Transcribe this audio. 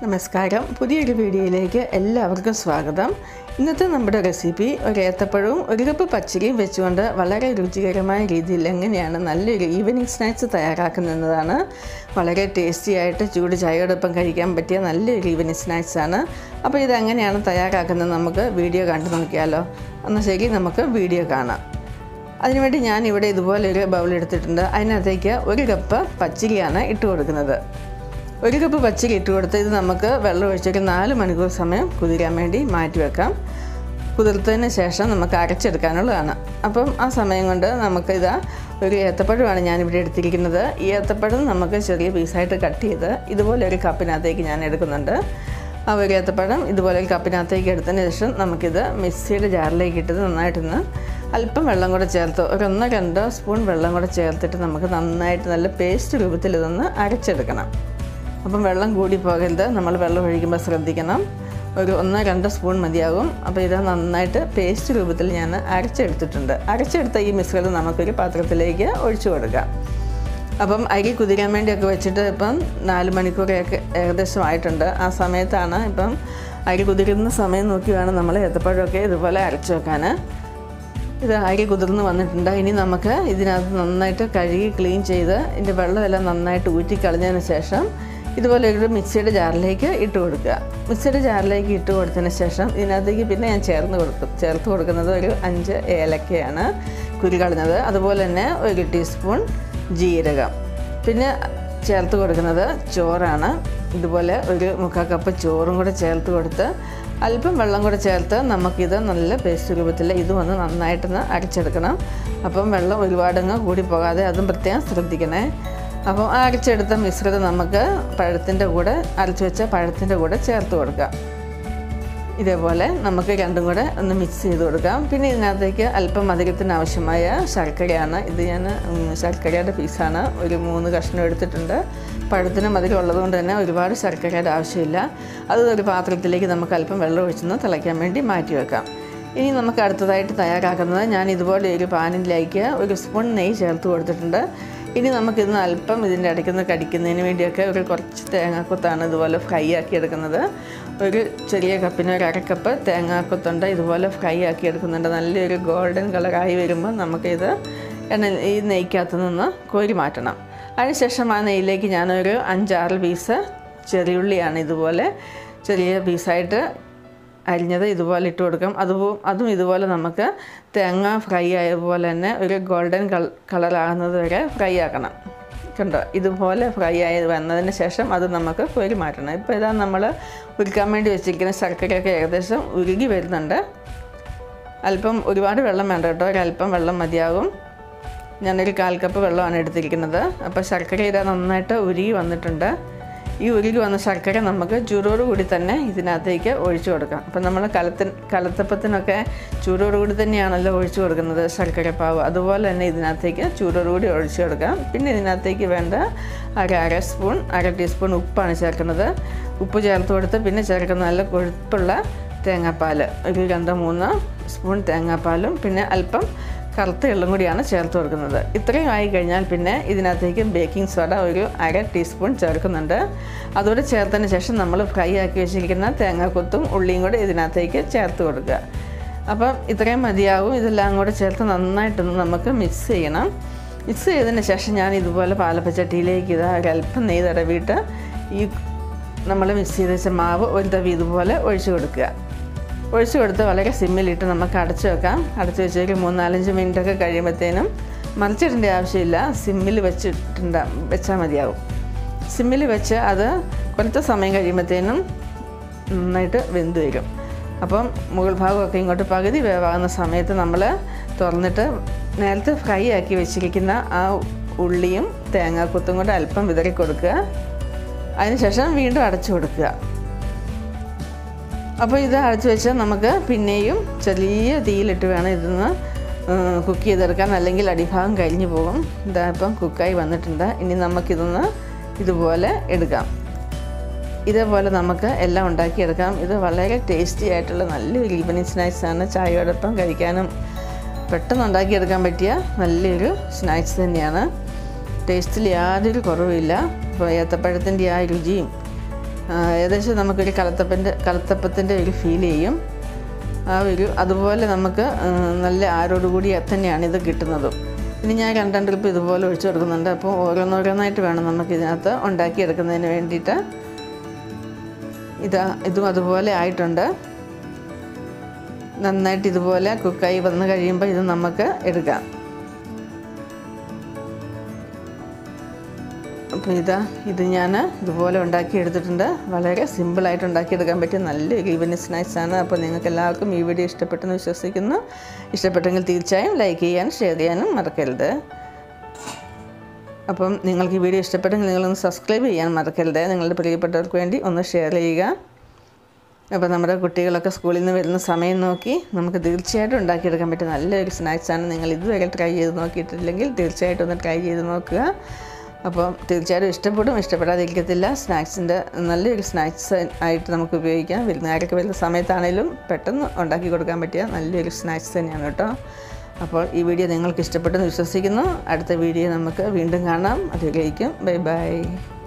നമസ്കാരം പുതിയൊരു വീഡിയോയിലേക്ക് എല്ലാവർക്കും സ്വാഗതം ഇന്നത്തെ നമ്മുടെ റെസിപ്പി ഒരു ഏത്തപ്പഴവും ഒരു കപ്പ് പച്ചരിയും വെച്ചുകൊണ്ട് വളരെ രുചികരമായ രീതിയിൽ എങ്ങനെയാണ് നല്ലൊരു ഈവനിങ് സ്നാക്സ് തയ്യാറാക്കുന്നതാണ് വളരെ ടേസ്റ്റി ആയിട്ട് ചൂട് ചായയോടൊപ്പം കഴിക്കാൻ പറ്റിയ നല്ലൊരു ഈവനിങ് സ്നാക്സ് ആണ് അപ്പോൾ ഇത് എങ്ങനെയാണ് തയ്യാറാക്കുന്നത് നമുക്ക് വീഡിയോ കണ്ടു നോക്കിയാലോ എന്നാൽ ശരി നമുക്ക് വീഡിയോ കാണാം അതിനുവേണ്ടി ഞാൻ ഇവിടെ ഇതുപോലെ ഒരു ബൗൾ എടുത്തിട്ടുണ്ട് അതിനകത്തേക്ക് ഒരു കപ്പ് പച്ചരിയാണ് ഇട്ട് കൊടുക്കുന്നത് ഒരു കപ്പ് പച്ചരി ഇട്ട് കൊടുത്ത് ഇത് നമുക്ക് വെള്ളം ഒഴിച്ചൊരു നാല് മണിക്കൂർ സമയം കുതിരാൻ വേണ്ടി മാറ്റി വെക്കാം കുതിർത്തതിന് ശേഷം നമുക്ക് അരച്ചെടുക്കാനുള്ളതാണ് അപ്പം ആ സമയം കൊണ്ട് നമുക്ക് ഇതാ ഒരു ഏത്തപ്പഴമാണ് ഞാനിവിടെ എടുത്തിരിക്കുന്നത് ഈ ഏത്തപ്പഴം നമുക്ക് ചെറിയ പീസായിട്ട് കട്ട് ചെയ്ത് ഇതുപോലെ ഒരു കപ്പിനകത്തേക്ക് ഞാൻ എടുക്കുന്നുണ്ട് ആ ഒരു ഏത്തപ്പഴം ഇതുപോലെ ഒരു കപ്പിനകത്തേക്ക് എടുത്തതിന് ശേഷം നമുക്കിത് മിക്സിയുടെ ജാറിലേക്ക് ഇട്ടത് നന്നായിട്ടൊന്ന് അല്പം വെള്ളം കൂടെ ചേർത്ത് ഒരു ഒന്നോ രണ്ടോ സ്പൂൺ വെള്ളം കൂടെ ചേർത്തിട്ട് നമുക്ക് നന്നായിട്ട് നല്ല പേസ്റ്റ് രൂപത്തിൽ ഇതൊന്ന് അരച്ചെടുക്കണം അപ്പം വെള്ളം കൂടി പോകരുത് നമ്മൾ വെള്ളം ഒഴിക്കുമ്പോൾ ശ്രദ്ധിക്കണം ഒരു ഒന്നോ രണ്ടോ സ്പൂൺ മതിയാകും അപ്പോൾ ഇത് നന്നായിട്ട് പേസ്റ്റ് രൂപത്തിൽ ഞാൻ അരച്ചെടുത്തിട്ടുണ്ട് അരച്ചെടുത്ത ഈ മിശ്രിതം നമുക്കൊരു പാത്രത്തിലേക്ക് ഒഴിച്ചു കൊടുക്കാം അപ്പം അരി കുതിരാൻ വേണ്ടിയൊക്കെ വെച്ചിട്ട് ഇപ്പം നാല് മണിക്കൂറൊക്കെ ഏകദേശം ആയിട്ടുണ്ട് ആ സമയത്താണ് ഇപ്പം അരി കുതിരുന്ന സമയം നോക്കി വേണം നമ്മൾ ഏത്തപ്പഴമൊക്കെ ഇതുപോലെ അരച്ച് വെക്കാൻ ഇത് അരി കുതിർന്ന് വന്നിട്ടുണ്ട് ഇനി നമുക്ക് ഇതിനകത്ത് നന്നായിട്ട് കഴുകി ക്ലീൻ ചെയ്ത് ഇതിൻ്റെ വെള്ളമെല്ലാം നന്നായിട്ട് ഊറ്റി കളഞ്ഞതിന് ശേഷം ഇതുപോലെ ഒരു മിക്സിയുടെ ജാറിലേക്ക് ഇട്ട് കൊടുക്കുക മിക്സിയുടെ ജാറിലേക്ക് ഇട്ട് കൊടുത്തതിന് ശേഷം ഇതിനകത്തേക്ക് പിന്നെ ഞാൻ ചേർന്ന് കൊടുക്കും ചേർത്ത് കൊടുക്കുന്നത് ഒരു അഞ്ച് ഏലക്കയാണ് കുരി കളഞ്ഞത് അതുപോലെ തന്നെ ഒരു ടീസ്പൂൺ ജീരകം പിന്നെ ചേർത്ത് കൊടുക്കുന്നത് ചോറാണ് ഇതുപോലെ ഒരു മുക്കാൽ കപ്പ് ചോറും കൂടെ ചേർത്ത് കൊടുത്ത് അല്പം വെള്ളം കൂടെ ചേർത്ത് നമുക്കിത് നല്ല പേസ്റ്റ് രൂപത്തിൽ ഇത് വന്ന് നന്നായിട്ടൊന്ന് അരച്ചെടുക്കണം അപ്പം വെള്ളം ഒരുപാടങ്ങ് കൂടി പോകാതെ അതും പ്രത്യേകം ശ്രദ്ധിക്കണേ അപ്പം ആ അരച്ചെടുത്ത മിശ്രിതം നമുക്ക് പഴത്തിൻ്റെ കൂടെ അരച്ച് വെച്ച പഴത്തിൻ്റെ കൂടെ ചേർത്ത് കൊടുക്കാം ഇതേപോലെ നമുക്ക് രണ്ടും കൂടെ ഒന്ന് മിക്സ് ചെയ്ത് കൊടുക്കാം പിന്നെ ഇതിനകത്തേക്ക് അല്പം മധുരത്തിന് ആവശ്യമായ ശർക്കരയാണ് ഇത് ഞാൻ ശർക്കരയുടെ പീസാണ് ഒരു മൂന്ന് കഷ്ണം എടുത്തിട്ടുണ്ട് പഴത്തിന് മധുരം ഉള്ളതുകൊണ്ട് തന്നെ ഒരുപാട് ശർക്കരയുടെ ആവശ്യമില്ല അത് ഒരു പാത്രത്തിലേക്ക് നമുക്ക് അല്പം വെള്ളം ഒഴിച്ചൊന്ന് തിളയ്ക്കാൻ വേണ്ടി മാറ്റി വെക്കാം ഇനി നമുക്ക് അടുത്തതായിട്ട് തയ്യാറാക്കുന്നത് ഞാൻ ഇതുപോലെ ഒരു പാനിലേക്ക് ഒരു സ്പൂൺ നെയ്യ് ചേർത്ത് കൊടുത്തിട്ടുണ്ട് ഇനി നമുക്കിന്ന് അല്പം ഇതിൻ്റെ ഇടയ്ക്കുന്ന് കടിക്കുന്നതിന് വേണ്ടിയൊക്കെ ഒരു കുറച്ച് തേങ്ങാക്കൊത്താണ് ഇതുപോലെ ഫ്രൈ ആക്കി എടുക്കുന്നത് ഒരു ചെറിയ കപ്പിന് ഒരു അരക്കപ്പ് തേങ്ങാക്കൊത്തുണ്ട് ഇതുപോലെ ഫ്രൈ ആക്കി എടുക്കുന്നുണ്ട് നല്ലൊരു ഗോൾഡൻ കളറായി വരുമ്പോൾ നമുക്കിത് എണ്ണ ഈ നെയ്ക്കകത്ത് നിന്ന് കോരി മാറ്റണം അതിനുശേഷം ആ നെയ്യിലേക്ക് ഞാനൊരു അഞ്ചാറ് പീസ് ചെറിയുള്ളിയാണ് ഇതുപോലെ ചെറിയ പീസായിട്ട് അരിഞ്ഞത് ഇതുപോലെ ഇട്ട് കൊടുക്കാം അതും അതും ഇതുപോലെ നമുക്ക് തേങ്ങ ഫ്രൈ ആയ പോലെ തന്നെ ഒരു ഗോൾഡൻ കളറാകുന്നത് വരെ ഫ്രൈ ആക്കണം കണ്ടോ ഇതുപോലെ ഫ്രൈ ആയി വന്നതിന് ശേഷം അത് നമുക്ക് കോരി മാറ്റണം ഇപ്പോൾ ഇതാ നമ്മൾ ഉരുക്കാൻ വേണ്ടി വെച്ചിരിക്കുന്ന ശർക്കരയൊക്കെ ഏകദേശം ഉരുകി വരുന്നുണ്ട് അല്പം ഒരുപാട് വെള്ളം വേണ്ട കേട്ടോ ഒരല്പം വെള്ളം മതിയാകും ഞാനൊരു കാൽ കപ്പ് വെള്ളമാണ് എടുത്തിരിക്കുന്നത് അപ്പോൾ ശർക്കര ഇതാ നന്നായിട്ട് ഉരുകി വന്നിട്ടുണ്ട് ഈ ഉരുകി വന്ന ശർക്കര നമുക്ക് ചൂടോട് കൂടി തന്നെ ഇതിനകത്തേക്ക് ഒഴിച്ചു കൊടുക്കാം അപ്പം നമ്മൾ കലത്തിന് കലത്തപ്പത്തിനൊക്കെ ചൂടോട് കൂടി തന്നെയാണല്ലോ ഒഴിച്ചു കൊടുക്കുന്നത് ശർക്കര പാവ് അതുപോലെ തന്നെ ഇതിനകത്തേക്ക് ചൂടോട് കൂടി ഒഴിച്ചു കൊടുക്കാം പിന്നെ ഇതിനകത്തേക്ക് വേണ്ട അര അര സ്പൂൺ അര ടീസ്പൂൺ ഉപ്പാണ് ചേർക്കുന്നത് ഉപ്പ് ചേർത്ത് കൊടുത്ത് പിന്നെ ചേർക്കുന്ന നല്ല കൊഴുപ്പുള്ള തേങ്ങാപ്പാൽ ഒരു രണ്ടോ മൂന്നോ സ്പൂൺ തേങ്ങാപ്പാലും പിന്നെ അല്പം കറുത്ത എള്ളും കൂടിയാണ് ചേർത്ത് കൊടുക്കുന്നത് ഇത്രയും ആയി കഴിഞ്ഞാൽ പിന്നെ ഇതിനകത്തേക്ക് ബേക്കിംഗ് സോഡ ഒരു അര ടീസ്പൂൺ ചേർക്കുന്നുണ്ട് അതോടെ ചേർത്തതിന് ശേഷം നമ്മൾ ഫ്രൈ ആക്കി വെച്ചിരിക്കുന്ന തേങ്ങാക്കൊത്തും ഉള്ളിയും കൂടെ ഇതിനകത്തേക്ക് ചേർത്ത് കൊടുക്കുക അപ്പം ഇത്രയും മതിയാവും ഇതെല്ലാം കൂടെ ചേർത്ത് നന്നായിട്ടൊന്ന് നമുക്ക് മിക്സ് ചെയ്യണം മിക്സ് ചെയ്തതിന് ശേഷം ഞാൻ ഇതുപോലെ പാലപ്പച്ചട്ടിയിലേക്ക് ഇത് ഒരല്പം നെയ്യ് തടവിയിട്ട് ഈ നമ്മൾ മിക്സ് ചെയ്ത് വെച്ച മാവ് ഒരു തവി ഇതുപോലെ ഒഴിച്ചു കൊടുക്കുക ഒഴിച്ചു കൊടുത്ത് വളരെ സിമ്മിലിട്ട് നമുക്ക് അടച്ചു വെക്കാം അടച്ചു വെച്ചേക്ക് മൂന്നാലഞ്ച് മിനിറ്റൊക്കെ കഴിയുമ്പോഴത്തേനും മറിച്ചിടേണ്ട ആവശ്യമില്ല സിമ്മിൽ വെച്ചിട്ടുണ്ട് വെച്ചാൽ മതിയാവും സിമ്മിൽ വെച്ച് അത് കുറച്ച് സമയം കഴിയുമ്പോഴത്തേനും നന്നായിട്ട് വെന്ത് വരും അപ്പം മുകൾ ഭാഗമൊക്കെ ഇങ്ങോട്ട് പകുതി വേവാകുന്ന സമയത്ത് നമ്മൾ തുറന്നിട്ട് നേരത്തെ ഫ്രൈ ആക്കി വെച്ചിരിക്കുന്ന ആ ഉള്ളിയും തേങ്ങാക്കൊത്തും കൂടെ അല്പം വിതറി കൊടുക്കുക അതിനുശേഷം വീണ്ടും അടച്ചു കൊടുക്കുക അപ്പോൾ ഇത് അടച്ചു വെച്ചാൽ നമുക്ക് പിന്നെയും ചെറിയ തീയിലിട്ട് വേണം ഇതിന്ന് കുക്ക് ചെയ്തെടുക്കാൻ അല്ലെങ്കിൽ അടിഭാഗം കഴിഞ്ഞു പോകും ഇതാ ഇപ്പം കുക്കായി വന്നിട്ടുണ്ട് ഇനി നമുക്കിതൊന്ന് ഇതുപോലെ എടുക്കാം ഇതേപോലെ നമുക്ക് എല്ലാം ഉണ്ടാക്കിയെടുക്കാം ഇത് വളരെ ടേസ്റ്റി ആയിട്ടുള്ള നല്ലൊരു ഈവനിങ് സ്നാക്സാണ് ചായയോടൊപ്പം കഴിക്കാനും പെട്ടെന്ന് ഉണ്ടാക്കിയെടുക്കാൻ പറ്റിയ നല്ലൊരു സ്നാക്സ് തന്നെയാണ് ടേസ്റ്റിൽ യാതൊരു കുറവുമില്ല അപ്പോൾ ഏത്തപ്പഴത്തിൻ്റെ ആ രുചിയും ആ, ഏകദേശം നമുക്കൊരു കലത്തപ്പൻ്റെ കലത്തപ്പത്തിൻ്റെ ഒരു ഫീൽ ചെയ്യും ആ ഒരു അതുപോലെ നമുക്ക് ആ, നല്ല ആരോടുകൂടി തന്നെയാണ് ഇത് കിട്ടുന്നതും ഇനി ഞാൻ രണ്ടാം ട്രിപ്പ് ഇതുപോലെ ഒഴിച്ചു കൊടുക്കുന്നുണ്ട് അപ്പോൾ ഓരോന്നോരോന്നായിട്ട് വേണം നമുക്ക് ഇതിനകത്ത് ഉണ്ടാക്കിയെടുക്കുന്നതിന് വേണ്ടിയിട്ട് ഇതാ ഇതും അതുപോലെ ആയിട്ടുണ്ട് നന്നായിട്ട് ഇതുപോലെ കുക്കായി വന്ന് കഴിയുമ്പോൾ ഇത് നമുക്ക് എടുക്കാം അപ്പോൾ ഇതാ ഇത് ഞാൻ ഇതുപോലെ ഉണ്ടാക്കി എടുത്തിട്ടുണ്ട് വളരെ സിമ്പിളായിട്ട് ഉണ്ടാക്കിയെടുക്കാൻ പറ്റിയ നല്ലൊരു ഈവനിങ് സ്നാക്സ് ആണ് അപ്പോൾ നിങ്ങൾക്ക് എല്ലാവർക്കും ഈ വീഡിയോ ഇഷ്ടപ്പെട്ടെന്ന് വിശ്വസിക്കുന്നു ഇഷ്ടപ്പെട്ടെങ്കിൽ തീർച്ചയായും ലൈക്ക് ചെയ്യാനും ഷെയർ ചെയ്യാനും മറക്കരുത് അപ്പം നിങ്ങൾക്ക് ഈ വീഡിയോ ഇഷ്ടപ്പെട്ടെങ്കിൽ നിങ്ങളൊന്ന് സബ്സ്ക്രൈബ് ചെയ്യാൻ മറക്കരുത് നിങ്ങളുടെ പ്രിയപ്പെട്ടവർക്ക് വേണ്ടി ഒന്ന് ഷെയർ ചെയ്യുക അപ്പോൾ നമ്മുടെ കുട്ടികളൊക്കെ സ്കൂളിൽ നിന്ന് വരുന്ന സമയം നോക്കി നമുക്ക് തീർച്ചയായിട്ടും ഉണ്ടാക്കിയെടുക്കാൻ പറ്റിയ നല്ലൊരു സ്നാക്സാണ് നിങ്ങൾ ഇതുവരെ ട്രൈ ചെയ്ത് നോക്കിയിട്ടില്ലെങ്കിൽ തീർച്ചയായിട്ടും ഒന്ന് ട്രൈ ചെയ്ത് നോക്കുക അപ്പോൾ തീർച്ചയായിട്ടും ഇഷ്ടപ്പെടും ഇഷ്ടപ്പെടാതിരിക്കത്തില്ല സ്നാക്സിൻ്റെ നല്ലൊരു സ്നാക്സ് ആയിട്ട് നമുക്ക് ഉപയോഗിക്കാം വിരുന്നുകാരൊക്കെ വരുന്ന സമയത്താണേലും പെട്ടെന്ന് ഉണ്ടാക്കി കൊടുക്കാൻ പറ്റിയ നല്ലൊരു സ്നാക്സ് തന്നെയാണ് കേട്ടോ അപ്പോൾ ഈ വീഡിയോ നിങ്ങൾക്ക് ഇഷ്ടപ്പെട്ടെന്ന് വിശ്വസിക്കുന്നു അടുത്ത വീഡിയോ നമുക്ക് വീണ്ടും കാണാം അതിലേക്കും ബൈ ബൈ